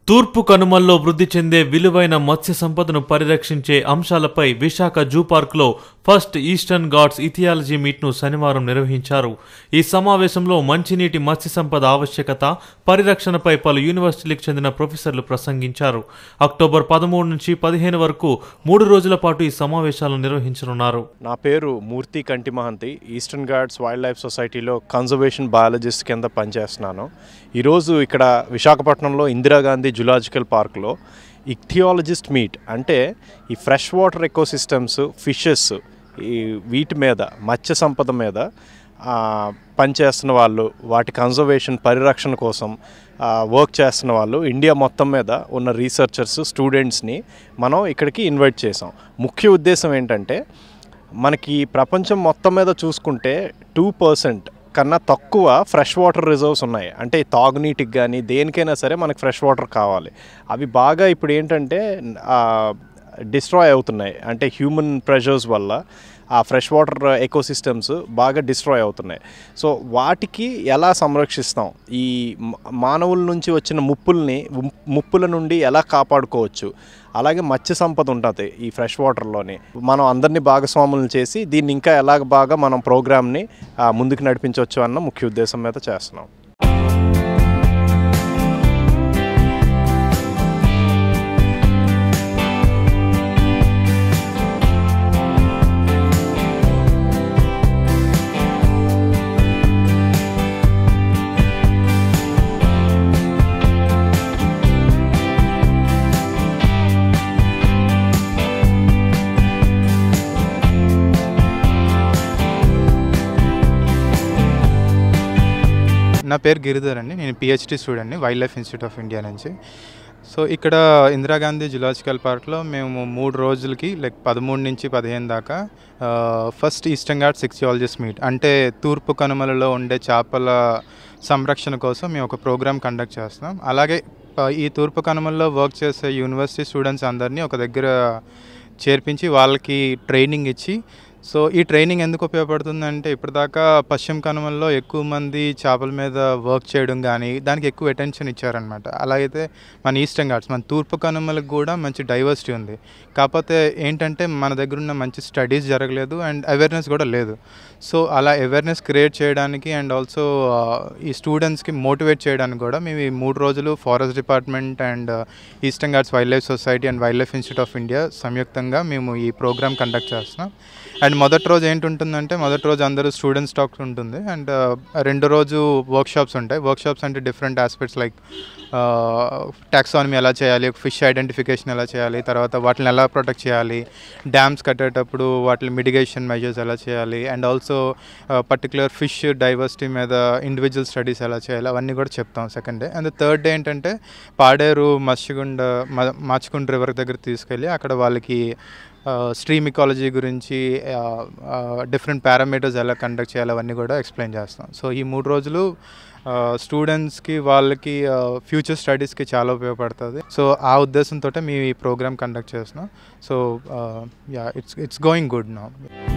తూర్పు కనుమల్లో వృద్ధి చెందే విలువైన మత్స్య సంపదను పరిరక్షించే అంశాలపై విశాఖ జూ పార్క్లో ఫస్ట్ ఈస్టర్న్ గాడ్స్ ఇథియాలజీ మీట్ను శనివారం నిర్వహించారు ఈ సమావేశంలో మంచినీటి మత్స్య సంపద ఆవశ్యకత పరిరక్షణపై పలు యూనివర్సిటీలకు చెందిన ప్రొఫెసర్లు ప్రసంగించారు అక్టోబర్ పదమూడు నుంచి పదిహేను వరకు మూడు రోజుల పాటు ఈ సమావేశాలు నిర్వహించనున్నారు నా పేరు Murthy Kanti Mahanti Eastern Ghats wildlife సొసైటీలో కన్జర్వేషన్ బయాలజిస్ట్ కింద పనిచేస్తున్నాను ఈరోజు ఇక్కడ విశాఖపట్నంలో ఇందిరాగాంధీ జులాజికల్ పార్క్లో ఇక్థియాలజిస్ట్ మీట్ అంటే ఈ ఫ్రెష్ వాటర్ ఎకోసిస్టమ్స్ ఫిషెస్ ఈ వీటి మీద మత్స్య సంపద మీద ఆ, పనిచేస్తున్న వాళ్ళు వాటి కన్జర్వేషన్ పరిరక్షణ కోసం వర్క్ చేస్తున్న వాళ్ళు ఇండియా మొత్తం మీద ఉన్న రీసెర్చర్స్ స్టూడెంట్స్ని మనం ఇక్కడికి ఇన్వైట్ చేసాం ముఖ్య ఉద్దేశం ఏంటంటే మనకి ప్రపంచం మొత్తం మీద చూసుకుంటే టూ పర్సెంట్ కన్నా తక్కువ ఫ్రెష్ వాటర్ రిజర్వ్స్ ఉన్నాయి అంటే తాగునీటికి కానీ దేనికైనా సరే మనకి ఫ్రెష్ వాటర్ కావాలి అవి బాగా ఇప్పుడు ఏంటంటే డిస్ట్రాయ్ అవుతున్నాయి అంటే హ్యూమన్ ప్రెషర్స్ వల్ల ఆ ఫ్రెష్ వాటర్ ఎకోసిస్టమ్స్ బాగా డిస్ట్రాయ్ అవుతున్నాయి సో వాటికి ఎలా సంరక్షిస్తాం ఈ మ- మానవుల నుంచి వచ్చిన ముప్పుల్ని ము- ముప్పుల నుండి ఎలా కాపాడుకోవచ్చు అలాగే మత్స్య సంపద ఉంటుంది ఈ ఫ్రెష్ వాటర్లోని మనం అందరినీ భాగస్వాములను చేసి దీన్ని ఇంకా ఎలాగ బాగా మనం ప్రోగ్రామ్ని ఆ, ముందుకు నడిపించవచ్చు అన్న ముఖ్య ఉద్దేశం మీద చేస్తున్నాం నా పేరు గిరిధర్ అండి నేను పిహెచ్డి స్టూడెంట్ని wild life institute of India నుంచి సో ఇక్కడ ఇందిరాగాంధీ జులాజికల్ పార్క్లో మేము మూడు రోజులకి లైక్ పదమూడు నుంచి పదిహేను దాకా first Eastern Ghat ichthyologist meet అంటే తూర్పు కనుమలలో ఉండే చేపల సంరక్షణ కోసం మేము ఒక ప్రోగ్రామ్ కండక్ట్ చేస్తున్నాం అలాగే ఆ, ఈ తూర్పు కనుమల్లో వర్క్ చేసే యూనివర్సిటీ స్టూడెంట్స్ అందరినీ ఒక దగ్గర చేర్పించి వాళ్ళకి ట్రైనింగ్ ఇచ్చి సో ఈ ట్రైనింగ్ ఎందుకు ఉపయోగపడుతుందంటే ఇప్పటిదాకా పశ్చిమ కనుమల్లో ఎక్కువ మంది చేపల మీద వర్క్ చేయడం కానీ దానికి ఎక్కువ అటెన్షన్ ఇచ్చారనమాట అలాగైతే మన ఈస్టర్న్ ఘాట్స్ మన తూర్పు కనుమలకు కూడా మంచి డైవర్సిటీ ఉంది కాకపోతే ఏంటంటే మన దగ్గర ఉన్న మంచి స్టడీస్ జరగలేదు అండ్ అవేర్నెస్ కూడా లేదు సో అలా అవేర్నెస్ క్రియేట్ చేయడానికి అండ్ ఆల్సో ఈ స్టూడెంట్స్కి మోటివేట్ చేయడానికి కూడా మేము ఈ మూడు రోజులు forest department and Eastern Ghats wildlife society and wild life institute of India సంయుక్తంగా మేము ఈ ప్రోగ్రామ్ కండక్ట్ చేస్తున్నాం అండ్ మొదటి రోజు ఏంటుంటుందంటే మొదటి రోజు అందరూ స్టూడెంట్స్ టాక్ ఉంటుంది అండ్ రెండో రోజు వర్క్షాప్స్ ఉంటాయి వర్క్షాప్స్ అంటే డిఫరెంట్ ఆస్పెక్ట్స్ లైక్ టాక్సానమీ ఎలా చేయాలి ఫిష్ ఐడెంటిఫికేషన్ ఎలా చేయాలి తర్వాత వాటిని ఎలా ప్రొటెక్ట్ చేయాలి డ్యామ్స్ కట్టేటప్పుడు వాటి మిటిగేషన్ మెజర్స్ ఎలా చేయాలి and also particular fish diversity మీద ఇండివిజువల్ స్టడీస్ ఎలా చేయాలి అవన్నీ కూడా చెప్తాం second day and third day ఏంటంటే పాడేరు మత్స్యగుండ మ- మాచిగుండ రివర్ దగ్గర తీసుకెళ్ళి అక్కడ వాళ్ళకి స్ట్రీమ్ ఇకాలజీ గురించి డిఫరెంట్ పారామీటర్స్ ఎలా కండక్ట్ చేయాలి అవన్నీ కూడా ఎక్స్ప్లెయిన్ చేస్తాం సో ఈ మూడు రోజులు స్టూడెంట్స్కి వాళ్ళకి ఫ్యూచర్ స్టడీస్కి చాలా ఉపయోగపడుతుంది సో ఆ ఉద్దేశంతో మేము ఈ ప్రోగ్రామ్ కండక్ట్ చేస్తున్నాం so yeah it's it's going good నా